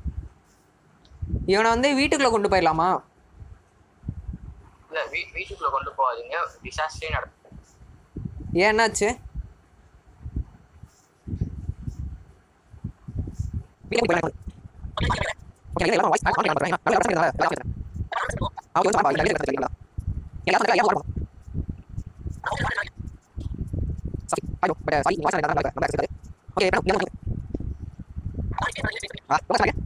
Speaker 1: இவனை வந்து வீட்டுக்குள்ளே கொண்டு போயிடலாமா
Speaker 3: இல்ல வீ வீட்டுக்குள்ள கொண்டு போகாதீங்க டிசாஸ்டரே நடக்கும்
Speaker 1: ஏன் என்னாச்சு ஐயோ பட் சாரி வாட்ச் பண்ணி நம்ம நம்ம ஓகே இப்போ நீங்க ஆ ரொம்ப சாரி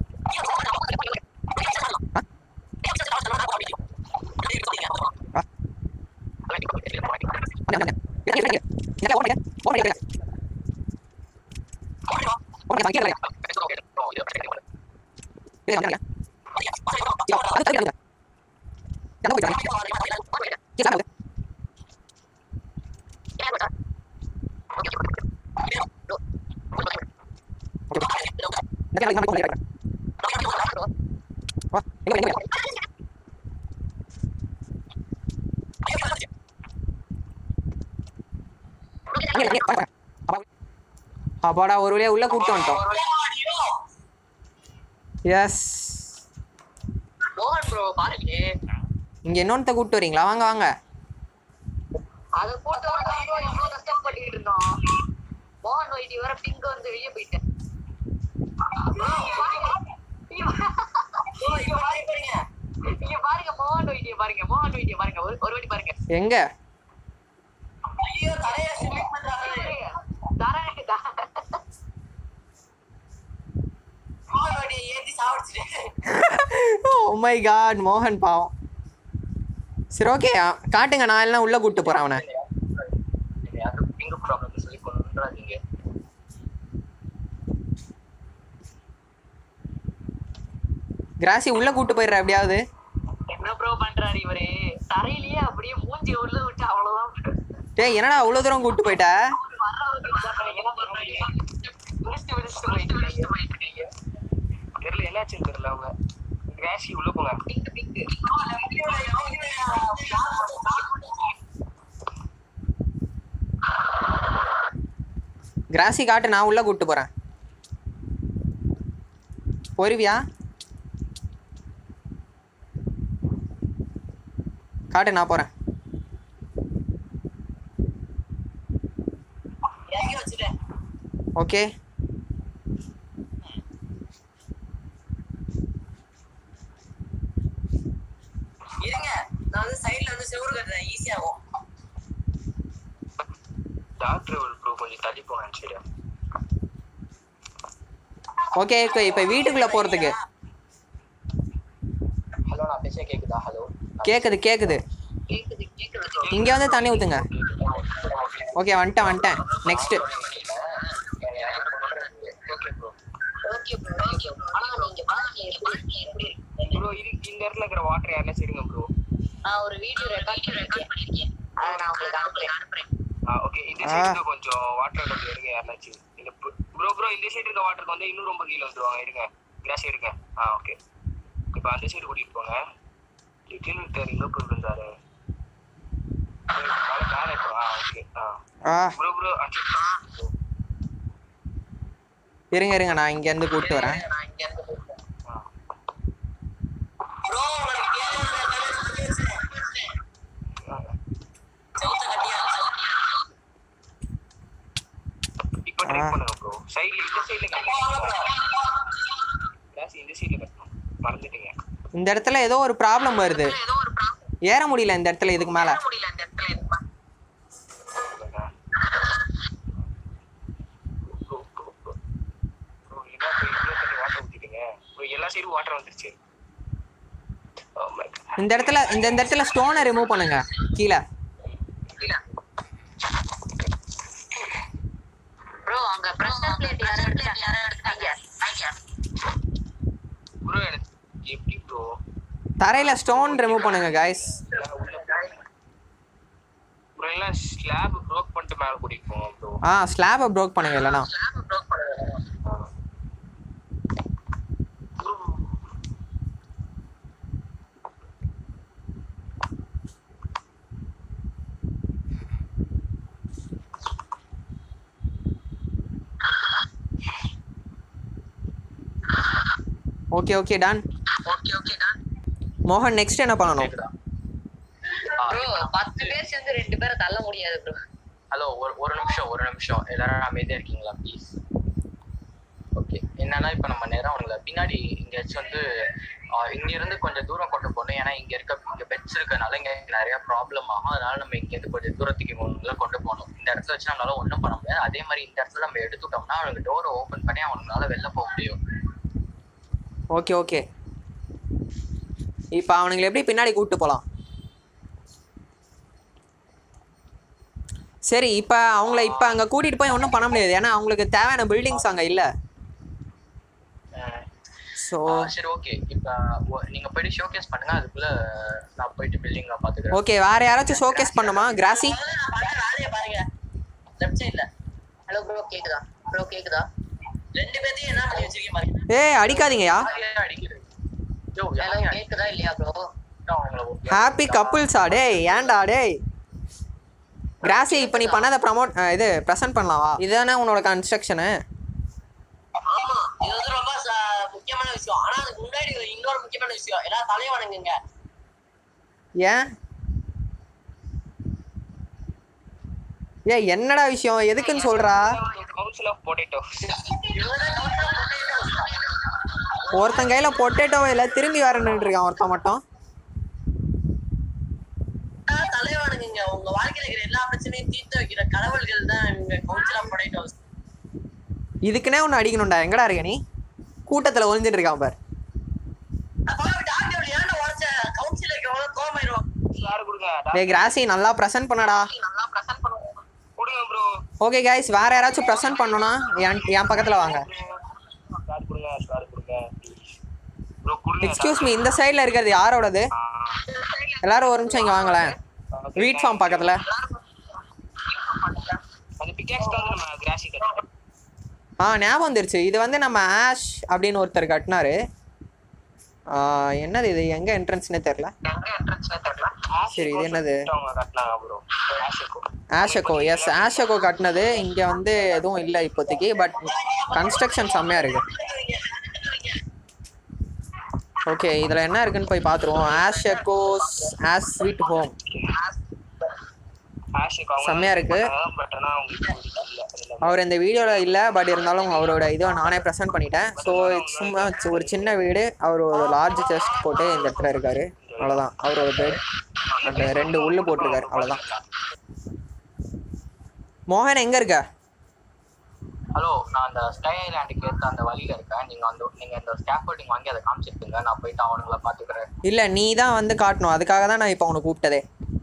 Speaker 1: ஆ அண்ணா அண்ணா இல்ல இல்ல இல்ல ஓடுங்க ஓடுங்க ஓடுங்க சங்கி இல்ல இல்ல இல்ல அது தெரியாது என்ன போய் கேட்கலாம் இந்த கேள்வி நான் போய் கேட்கறேன் வா எங்க எங்க எங்க எங்க வா வா அப்பாடா ஒரு வழியா உள்ள கூட்டு வந்துட்டோம் எஸ்
Speaker 4: மோகன் ப்ரோ பாருங்க
Speaker 1: இங்க இன்னொருத்த கூட்டு வரீங்களா வாங்க வாங்க
Speaker 4: அத போட்டு வரதான் bro எவ்வளவு கஷ்டப்பட்டுட்டு இருந்தோம் மோகன் வைட்டி வர பிங்க் வந்து வெளியே போயிட்டேன் Bro, பாருங்க. இங்க பாருங்க. இங்க பாருங்க மோகன் வைட்டிய பாருங்க மோகன் வைட்டிய பாருங்க ஒரு ஒரு வாட்டி பாருங்க
Speaker 1: எங்க
Speaker 2: ஐயோ தலைய select பண்றாங்களே.
Speaker 4: தரேன் தரேன்.
Speaker 2: மோகன் வண்டியை ஏத்தி சாவடிச்சிட்டு
Speaker 1: ஓ மை காட் மோகன் பாவம் சரி ஓகே காட்டுங்க நான் எல்லாம் உள்ள கூட்டு போறேன் அவனை
Speaker 3: யாரும் பிங்க் ப்ராப்ளம் சொல்லி கொண்டுறாதீங்க
Speaker 1: கிராசி உள்ள கூட்டு போயிடுற எப்படியாவது
Speaker 4: என்ன ப்ரோ பண்றாரு இவரு தரையிலேயே அப்படியே மூஞ்சி உள்ள விட்டு அவ்வளவுதான் bro.
Speaker 1: டேய் என்னடா அவ்வளோ தூரம் கூட்டு போயிட்ட
Speaker 4: வர்றவங்க என்ன பண்றீங்க விழிச்சு விழிச்சு போயிட்டு விழிச்சு போயிட்டு இருக்கீங்க
Speaker 3: தெரியல என்னாச்சுன்னு தெரியல அவங்க கிராசி உள்ள போங்க
Speaker 4: பிங்க் பிங்க்
Speaker 1: கிராசி காட்டு நான் உள்ள கூட்டு போறேன் போருவியா காட்டு நான் போறேன்
Speaker 2: இறங்கி வச்சுட்டேன்
Speaker 1: ஓகே
Speaker 2: இருங்க நான் வந்து சைடுல வந்து செவுரு கட்டுறேன் ஈஸியாகும்
Speaker 3: டாக்டர் ப்ரோ கொஞ்சம் தள்ளி போங்க சரியா
Speaker 1: ஓகே இப்போ இப்போ வீட்டுக்குள்ள போறதுக்கு
Speaker 3: ஹலோ நான் பேச கேக்குதா ஹலோ
Speaker 1: கேக்குது கேக்குது
Speaker 4: கேக்குது கேக்குது
Speaker 1: இங்க வந்து தண்ணி ஊத்துங்க ஓகே வந்துட்டேன் வந்துட்டேன் next
Speaker 3: okay bro
Speaker 4: okay bro okay bro ஆனா நீங்க பாருங்க எப்படி எப்படி இருக்கு
Speaker 3: ப்ரோ இது இந்த இடத்துல இருக்கிற வாட்டர் யாருன்னா சரிங்க ப்ரோ
Speaker 4: நான் ஒரு வீடியோ ரெக்கார்ட் ரெக்கார்ட் பண்ணிருக்கேன் அதை நான் உங்களுக்கு அனுப்புறேன் அனுப்புறேன்
Speaker 3: ஓகே இந்த சைடுக்கு கொஞ்சம் வாட்டர் கொஞ்சம் இருங்க யாருனாச்சும் இந்த ப்ரோ ப்ரோ இந்த சைடு இருக்க வாட்டருக்கு வந்து இன்னும் ரொம்ப கீழே வந்துருவாங்க இருங்க இந்த சைடு இருங்க ஆ ஓகே இப்போ அந்த சைடு கூட்டிட்டு போங்க லிட்டில் விட்டர் எங்க ப்ரோ இருந்தாரு மேலே மேலே இப்போ ஆ ஓகே ஆ
Speaker 1: ஆ
Speaker 3: ப்ரோ ப்ரோ
Speaker 1: இருங்க இருங்க நான் இங்க இருந்து கூட்டு வரேன்
Speaker 4: நான் இங்க இருந்து போறேன்
Speaker 2: ப்ரோ உங்களுக்கு கேட்கறது எல்லாமே சொல்லி வச்சிட்டேன். செவுத்த கட்டியா
Speaker 3: இப்போ ட்ரை
Speaker 1: ஆ.
Speaker 3: பண்ணுங்க ப்ரோ சைடுல இந்த சைடுல கட்டணும் கிளாஸ் இந்த சைடுல கட்டணும் மறந்துட்டீங்க
Speaker 1: இந்த இடத்துல ஏதோ ஒரு ப்ராப்ளம் வருது
Speaker 4: ஏதோ ஒரு ப்ராப்ளம்
Speaker 1: ஏற முடியல இந்த இடத்துல இதுக்கு மேல
Speaker 4: முடியல அந்த இடத்துல இருக்குமா
Speaker 3: ப்ரோ ப்ரோ ப்ரோ ப்ரோ என்ன ப்ரோ இவ்வளோ தண்ணி வாட்டர் ஊற்றிட்டீங்க ப்ரோ எல்லா சைடும் வாட்டர் வந்துருச்சு Oh my God.
Speaker 1: இந்த இடத்துல இந்த இந்த இடத்துல ஸ்டோனை ரிமூவ் பண்ணுங்க கீழே
Speaker 4: ப்ரோ அங்க பிரஷர் பிளேட் யாரோ எடுத்தாங்க யாரோ எடுத்தாங்க
Speaker 3: ப்ரோ எனக்கு எப்படி ப்ரோ
Speaker 1: தரையில ஸ்டோன் ரிமூவ் பண்ணுங்க கைஸ்
Speaker 3: ப்ரோ எல்லாம் ஸ்லாப் ப்ரோக் பண்ணிட்டு மேலே கூட்டிட்டு போங்க ப்ரோ
Speaker 1: ஆ ஸ்லாபை ப்ரோக் பண்ணுங்க இல்லைனா okay okay done
Speaker 4: okay okay தான்
Speaker 1: மோகன் நெக்ஸ்ட் என்ன பண்ணணும்
Speaker 4: ப்ரோ பத்து பேர் சேர்ந்து ரெண்டு பேரை தள்ள முடியாது ப்ரோ
Speaker 5: ஹலோ ஒரு ஒரு நிமிஷம் ஒரு நிமிஷம் எல்லாரும் அமைதியா இருக்கீங்களா ப்ளீஸ் ஓகே என்னன்னா இப்ப நம்ம நேரா அவங்கள பின்னாடி எங்கேயாச்சும் வந்து ஆஹ் இங்க இருந்து கொஞ்சம் தூரம் கொண்டு போகணும் ஏன்னா இங்க இருக்க இங்க பெட்ஸ் இருக்கனால இங்க நிறைய ப்ராப்ளம் ஆகும் அதனால நம்ம இங்க இருந்து கொஞ்சம் தூரத்துக்கு இவங்களை கொண்டு போகணும் இந்த இடத்துல வச்சு நம்மளால ஒண்ணும் பண்ண முடியாது அதே மாதிரி இந்த இடத்துல நம்ம எடுத்துட்டோம்னா அவனுக்கு டோரை ஓபன் பண்ணி அவங்களால வெளில போக முடியும்
Speaker 1: ஓகே ஓகே இப்போ அவனுங்களை எப்படி பின்னாடி கூப்பிட்டு போகலாம் சரி இப்போ அவங்கள இப்போ அங்கே கூட்டிகிட்டு போய் ஒன்றும் பண்ண முடியாது ஏன்னா அவங்களுக்கு தேவையான பில்டிங்ஸ் அங்கே இல்லை ஸோ
Speaker 5: ஆஹ் சரி ஓகே இப்ப ஒ- நீங்க போயிட்டு ஷோகேஸ் பண்ணுங்க அதுக்குள்ள நான் போயிட்டு பில்டிங்க பாத்துக்கிறேன்
Speaker 1: ஓகே வேற யாராச்சும் ஷோகேஸ் பண்ணுமா கிராசி
Speaker 2: நான் பாருங்க வேலையை பாருங்க லெஃப்ட் சைடுல
Speaker 4: ஹலோ ப்ரோ கேக்குதா ப்ரோ கேக்குதா
Speaker 2: ரெண்டு பேர்த்தையும் என்ன பண்ணி வச்சிருக்கீங்க பாருங்க
Speaker 1: ஏய் அடிக்காதீங்கயா
Speaker 5: யாரையா அடிக்குது யோ
Speaker 4: ஹலோ
Speaker 5: யாரையா
Speaker 4: கேக்குதா இல்லையா ப்ரோ
Speaker 5: அடிக்குதா அவங்கள ஓகே
Speaker 1: ஹாப்பி கப்புள்ஸா டேய் ஏன்டா டேய் கிராசி இப்போ நீ பண்ணதை ப்ரமோட் இது ப்ரெசென்ட் பண்ணலாமா இதுதானே உன்னோட கன்ஸ்ட்ரக்ஷனு
Speaker 2: ஆமா இது வந்து ரொம்ப ச- முக்கியமான விஷயம் ஆனா அதுக்கு முன்னாடி ஒரு இன்னொரு முக்கியமான விஷயம் எல்லாம் தலையை வணங்குங்க
Speaker 1: ஏன் ஏய் என்னடா விஷயம் எதுக்குன்னு சொல்றா
Speaker 3: கவுன்சில் ஆஃப் பொட்டேட்டோ
Speaker 1: ஒருத்தன் கையில பொட்டேட்டோ இல்லை திரும்பி வர இருக்கான் ஒருத்தன் மட்டும்
Speaker 2: எல்லாம் தலையை வணங்குங்க உங்க வாழ்க்கையில இருக்கிற எல்லா பிரச்சனையும் தீர்த்து வைக்கிற கடவுள்கள் தான் இவங்க கவுன்சில் ஆஃப் பொட்டேட்டோஸ்
Speaker 1: இதுக்குன்னே ஒன்று அடிக்கணும்டா எங்கடா இருக்க நீ கூட்டத்தில் ஒளிஞ்சிட்டு இருக்கான் பார்
Speaker 2: டாக்டர் ஏன்டா உடச்ச கவுன்சிலுக்கு எவ்வளவு கோமாயிருவோம்
Speaker 3: யாரு கொடுங்க
Speaker 1: டேய் கிராசி நல்லா ப்ரெசென்ட் பண்ணடா
Speaker 4: நல்லா ப்ரெசென்ட் பண்ணுவோம்
Speaker 3: கொடுங்க ப்ரோ
Speaker 1: ஓகே கைஸ் வேற யாராச்சும் ப்ரெசென்ட் பண்ணணும்னா என் என் பக்கத்தில் வாங்க
Speaker 3: ஸ்டார் கொடுங்க ஸ்டார் கொடுங்க ப்ரோ கொடுங்க
Speaker 1: எக்ஸ்கியூஸ் மீ இந்த சைடில் இருக்கிறது யாரோடது எல்லாரும் ஒரு நிமிஷம் இங்கே வாங்களேன் வீட் ஃபார்ம் பக்கத்தில்
Speaker 3: அந்த பிகேக்ஸ் தான் நம்ம கிராசி கட்டணும்
Speaker 1: ஆ ஞாபகம் வந்துருச்சு இது வந்து நம்ம ஆஷ் அப்படின்னு ஒருத்தர் கட்டினாரு ஆ, என்னது இது எங்க என்ட்ரன்ஸ்னே தெரில சரி, இது என்னது?
Speaker 3: அவங்க கட்டினாங்க ப்ரோ ஆஷிக்கோ
Speaker 1: ஆஷகோ எஸ் ஆஷகோ கட்டினது இங்கே வந்து எதுவும் இல்லை இப்போதைக்கு பட் கன்ஸ்ட்ரக்ஷன் செம்மையாக இருக்கு ஓகே இதில் என்ன இருக்குன்னு போய் பார்த்துருவோம் ஆஷகோஸ் ஆஸ் ஸ்வீட் ஹோம்
Speaker 3: ஆஷிக்கோ அவங்க
Speaker 1: செம்மையா இருக்கு.
Speaker 3: பட் ஆனா அவங்களுக்கு இல்ல அதுல
Speaker 1: அவர் இந்த வீடியோவில் இல்லை பட் இருந்தாலும் அவரோட இதை நானே ப்ரெசென்ட் பண்ணிட்டேன் ஸோ சும்மா ஒரு சின்ன வீடு அவர் ஒரு லார்ஜ் செஸ்ட் போட்டு இந்த இடத்துல இருக்காரு அவ்வளோதான் அவர் ஒரு பெட் அந்த ரெண்டு உள்ளு போட்டிருக்காரு அவ்வளோதான் மோகன் எங்கே இருக்க
Speaker 5: ஹலோ நான் அந்த ஸ்கை ஐலாண்டுக்கு ஏற்ற அந்த வழியில இருக்கேன் நீங்க வந்து நீங்க இந்த ஸ்கேஃபோல்டிங் வாங்கி அதை காமிச்சிருக்கீங்க நான் போயிட்டு அவனுங்களை பாத்துக்கிறேன்
Speaker 1: இல்லை நீ தான் வந்து காட்டணும் அதுக்காக தான் நான் இப்போ அவனை கூப்பிட்டதே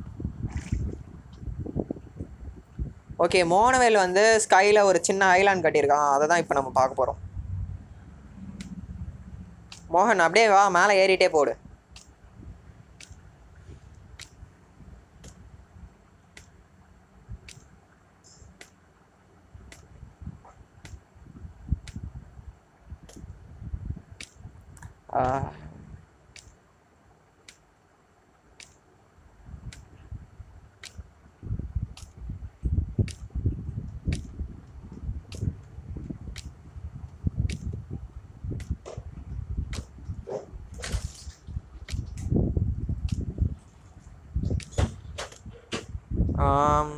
Speaker 1: ஓகே மோனவேல் வந்து ஸ்கையில் ஒரு சின்ன ஐலாண்ட் கட்டியிருக்கான் அதை தான் இப்போ நம்ம பார்க்க போகிறோம் மோகன் அப்படியே வா மேலே ஏறிட்டே போடு ஆ ஆம்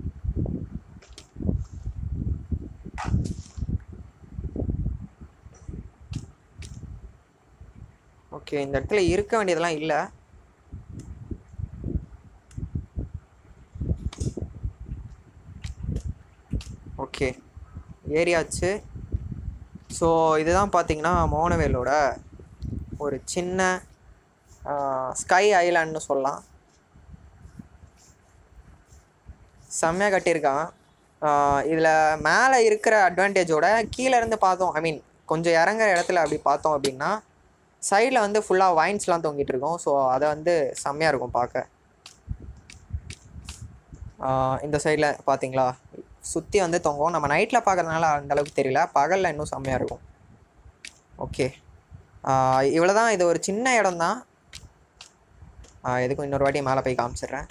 Speaker 1: ஓகே இந்த இடத்துல இருக்க வேண்டியதெல்லாம் இல்லை ஓகே ஏரியாச்சு ஸோ இதுதான் பார்த்தீங்கன்னா மோனவேலோட ஒரு சின்ன ஸ்கை ஐலாண்ட்னு சொல்லலாம் செம்மையாக கட்டியிருக்கான் இதில் மேலே இருக்கிற அட்வான்டேஜோட கீழே இருந்து பார்த்தோம் ஐ மீன் கொஞ்சம் இறங்குற இடத்துல அப்படி பார்த்தோம் அப்படின்னா சைடில் வந்து ஃபுல்லாக வைன்ஸ்லாம் தொங்கிட்டு இருக்கும் ஸோ அதை வந்து செம்மையாக இருக்கும் பார்க்க ஆஹ் இந்த சைடில் பார்த்தீங்களா சுற்றி வந்து தொங்கும் நம்ம நைட்டில் பார்க்கறதுனால அந்த அளவுக்கு தெரியல பகலில் இன்னும் செம்மையாக இருக்கும் ஓகே இவ்வளோ தான் இது ஒரு சின்ன இடம் தான் எதுக்கும் இன்னொரு வாட்டி மேலே போய் காமிச்சிடுறேன்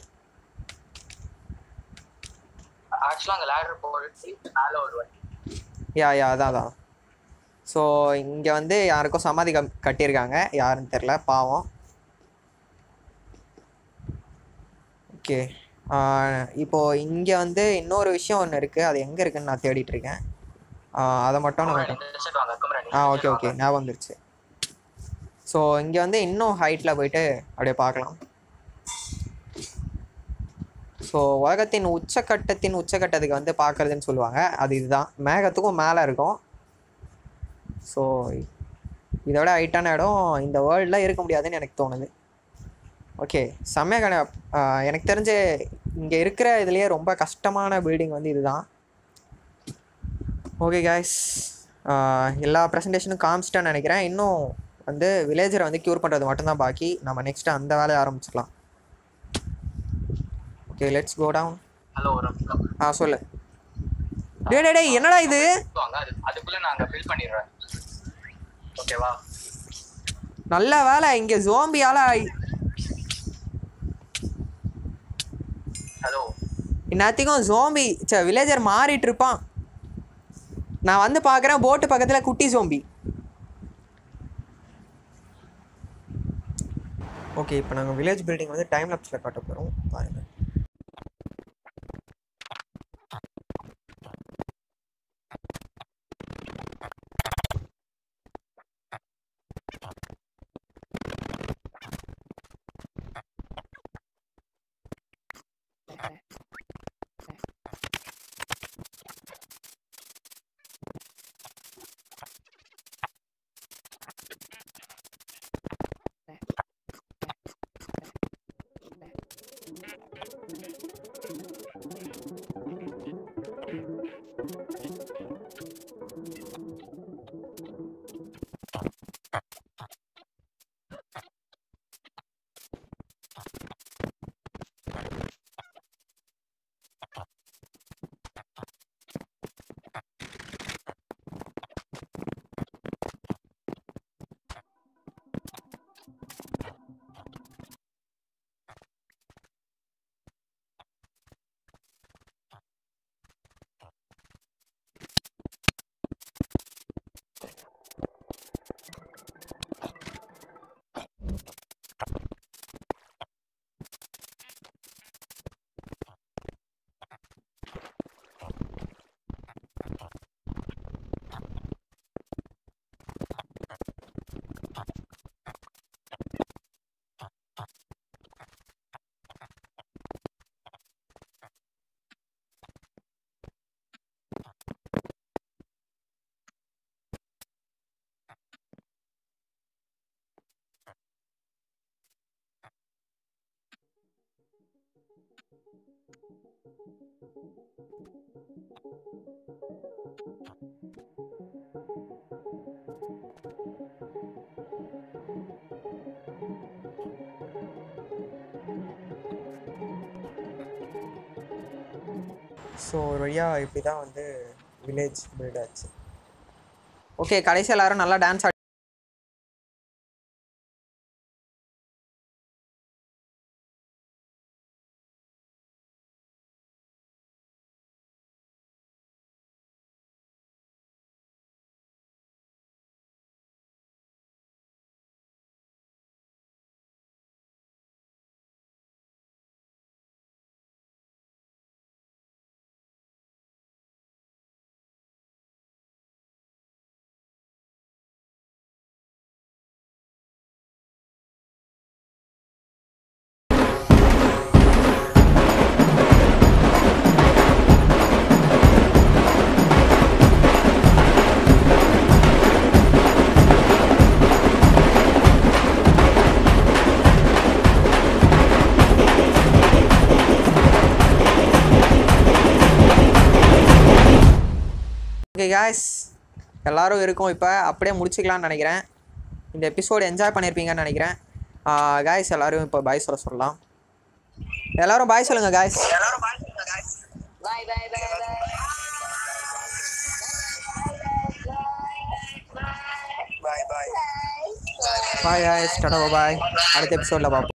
Speaker 5: ஆக்சுவலா அங்க லேடர் போட்டு மேல ஒரு வண்டி
Speaker 1: யா யா அதான் அதான் ஸோ இங்கே வந்து யாருக்கும் சமாதி கம் கட்டியிருக்காங்க யாருன்னு தெரில பாவம் ஓகே இப்போது இங்கே வந்து இன்னொரு விஷயம் ஒன்று இருக்குது அது எங்கே இருக்குன்னு நான் தேடிட்டு இருக்கேன் அதை மட்டும் நம்ம
Speaker 5: இந்த சைடு வாங்க குமரன்
Speaker 1: ஆ ஓகே ஓகே ஞாபகம் வந்துருச்சு ஸோ இங்கே வந்து இன்னும் ஹைட்டில் போயிட்டு அப்படியே பார்க்கலாம் ஸோ உலகத்தின் உச்சக்கட்டத்தின் உச்சக்கட்டத்துக்கு வந்து பார்க்குறதுன்னு சொல்லுவாங்க அது இதுதான் மேகத்துக்கும் மேலே இருக்கும் ஸோ இதோட ஹைட்டான இடம் இந்த வேர்ல்டில் இருக்க முடியாதுன்னு எனக்கு தோணுது ஓகே செம்மையாக கண ஆஹ் எனக்கு தெரிஞ்ச இங்கே இருக்கிற இதுலேயே ரொம்ப கஷ்டமான பில்டிங் வந்து இதுதான் ஓகே காய்ஸ் எல்லா ப்ரெசன்டேஷனும் காமிச்சிட்டேன்னு நினைக்கிறேன் இன்னும் வந்து வில்லேஜரை வந்து க்யூர் பண்ணுறது மட்டும்தான் பாக்கி நம்ம நெக்ஸ்ட்டு அந்த வேலையை ஆரம்பிச்சுக்கலாம் okay let's go down
Speaker 5: hello ஒரு நிமிஷம்
Speaker 1: ஆ சொல்லு டேய் டேய் டேய் என்னடா இது
Speaker 5: வாங்க அது அதுக்குள்ள நான் அங்க ஃபில் பண்ணிடுறேன் ஓகேவா
Speaker 1: நல்ல வேலை இங்கே ஜோம்பியால
Speaker 5: ஹலோ
Speaker 1: இந்நேரத்துக்கும் ஜோம்பி சே வில்லேஜர் மாறிட்டு இருப்பான் நான் வந்து பார்க்குறேன் போட்டு பக்கத்தில் குட்டி ஜோம்பி ஓகே இப்போ நாங்கள் வில்லேஜ் பில்டிங் வந்து டைம் லாப்ஸில் காட்ட போகிறோம் பாருங்கள் ஸோ ஒரு வழியாக இப்படி தான் வந்து வில்லேஜ் பில்ட் ஆச்சு ஓகே கடைசி எல்லாரும் நல்லா டான்ஸ் ஆடி ஓகே காய்ஸ் எல்லாரும் இருக்கோம் இப்போ அப்படியே முடிச்சுக்கலாம்னு நினைக்கிறேன் இந்த எபிசோடு என்ஜாய் பண்ணியிருப்பீங்கன்னு நினைக்கிறேன் காய்ஸ் எல்லாரும் இப்போ பாய் சொல்ல சொல்லலாம் எல்லாரும் பாய் சொல்லுங்கள் காய்ஸ்
Speaker 4: பாய் பாய் பாய் பாய்
Speaker 3: பாய் பாய்
Speaker 1: பாய் காய்ஸ் டடா பாய் அடுத்த எபிசோடில் பார்ப்போம்